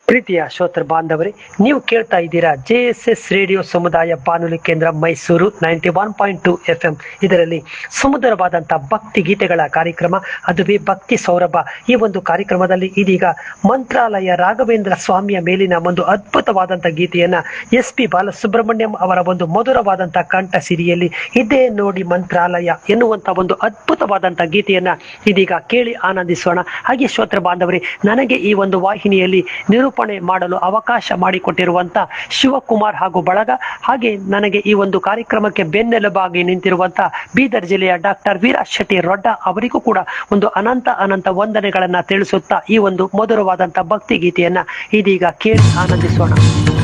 ಪ್ರೀತಿಯ ಶ್ರೋತೃ ಬಾಂಧವರೇ ನೀವು ಕೇಳ್ತಾ ಇದ್ದೀರಾ ಜೆ ಎಸ್ ಎಸ್ ರೇಡಿಯೋ ಸಮುದಾಯ ಬಾನುಲಿ ಕೇಂದ್ರ Mysuru ninety one point two F M ಇದರಲ್ಲಿ ಸುಮಧುರವಾದಂತಹ ಭಕ್ತಿ ಗೀತೆಗಳ ಕಾರ್ಯಕ್ರಮ ಅದುವೇ ಭಕ್ತಿ ಸೌರಭ ಈ ಒಂದು ಕಾರ್ಯಕ್ರಮದಲ್ಲಿ ಇದೀಗ ಮಂತ್ರಾಲಯ ರಾಘವೇಂದ್ರ ಸ್ವಾಮಿಯ ಮೇಲಿನ ಒಂದು ಅದ್ಭುತವಾದಂತಹ ಗೀತೆಯನ್ನ ಎಸ್ ಪಿ ಬಾಲಸುಬ್ರಹ್ಮಣ್ಯಂ ಅವರ ಒಂದು ಮಧುರವಾದಂತಹ ಕಂಠ ಸಿರಿಯಲ್ಲಿ ಇದೇ ನೋಡಿ ಮಂತ್ರಾಲಯ ಎನ್ನುವಂತ ಒಂದು ಅದ್ಭುತವಾದಂತಹ ಗೀತೆಯನ್ನ ಇದೀಗ ಕೇಳಿ ಆನಂದಿಸೋಣ ಹಾಗೆ ಶ್ರೋತೃ ಬಾಂಧವರೇ ನನಗೆ ಈ ಒಂದು ವಾಹಿನಿಯಲ್ಲಿ ನಿರೂಪಣೆ ಮಾಡಲು ಅವಕಾಶ ಮಾಡಿಕೊಟ್ಟಿರುವಂತ ಶಿವಕುಮಾರ್ ಹಾಗೂ ಬಳಗ ಹಾಗೆ ನನಗೆ ಈ ಒಂದು ಕಾರ್ಯಕ್ರಮಕ್ಕೆ ಬೆನ್ನೆಲುಬಾಗಿ ನಿಂತಿರುವಂತ ಬೀದರ್ ಜಿಲ್ಲೆಯ ಡಾಕ್ಟರ್ ವೀರ ಶೆಟ್ಟಿ ರೊಡ್ಡ ಅವರಿಗೂ ಕೂಡ ಒಂದು ಅನಂತ ಅನಂತ ವಂದನೆಗಳನ್ನ ತಿಳಿಸುತ್ತಾ ಈ ಒಂದು ಮಧುರವಾದಂತ ಭಕ್ತಿ ಗೀತೆಯನ್ನ ಇದೀಗ ಕೇಳಿ ಆನಂದಿಸೋಣ